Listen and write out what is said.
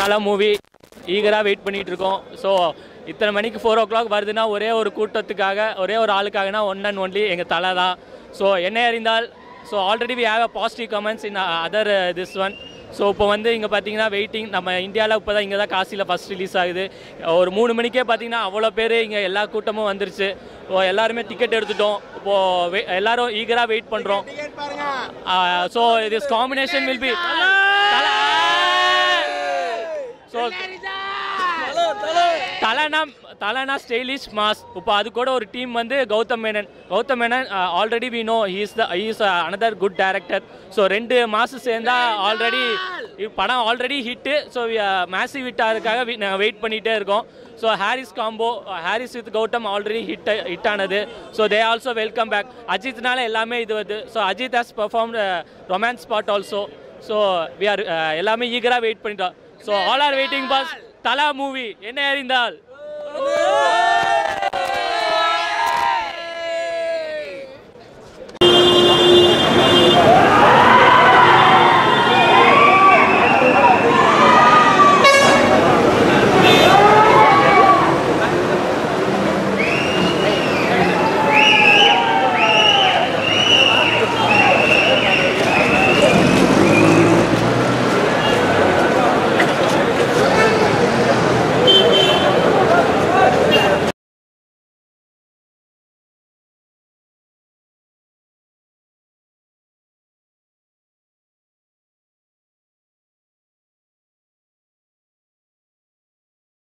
தலை movie ஈகராக wait பண்ணிட்டு இருக்கோம் ஸோ இத்தனை மணிக்கு ஃபோர் ஓ கிளாக் வருதுன்னா ஒரே ஒரு கூட்டத்துக்காக ஒரே ஒரு ஆளுக்காகனா ஒன் அண்ட் ஒன்லி எங்கள் தலை தான் ஸோ என்ன அறிந்தால் so already we have a positive comments in other this one so இப்போ வந்து இங்கே பார்த்தீங்கன்னா வெயிட்டிங் நம்ம இந்தியாவில் இப்போ தான் இங்கே தான் காசியில் ஃபஸ்ட் ரிலீஸ் ஆகுது ஒரு மூணு மணிக்கே பார்த்தீங்கன்னா அவ்வளோ பேர் இங்கே எல்லா கூட்டமும் வந்துருச்சு இப்போ எல்லாருமே டிக்கெட் எடுத்துட்டோம் இப்போது எல்லாரும் ஈகராக வெயிட் பண்ணுறோம் so this combination will be so தலைனா தலைனா ஸ்டைலிஷ் மாஸ் இப்போ அது கூட ஒரு டீம் வந்து Gautham Menon Gautham Menon already we know he's the he's another good director so ரெண்டு மாதம் சேர்ந்தா ஆல்ரெடி படம் ஆல்ரெடி ஹிட்டு ஸோ மேசிவ் ஹிட்டாருக்காக நாங்கள் வெயிட் பண்ணிகிட்டே இருக்கோம் so Harris combo Harris with Gautham already hit hit ஆனது so they also welcome back அஜித்னால எல்லாமே இது வருது so Ajith has perform romance part also so we are எல்லாமே ஈகராக வெயிட் பண்ணிட்டோம் so all are waiting boss Thala movie என்ன அறிந்தால்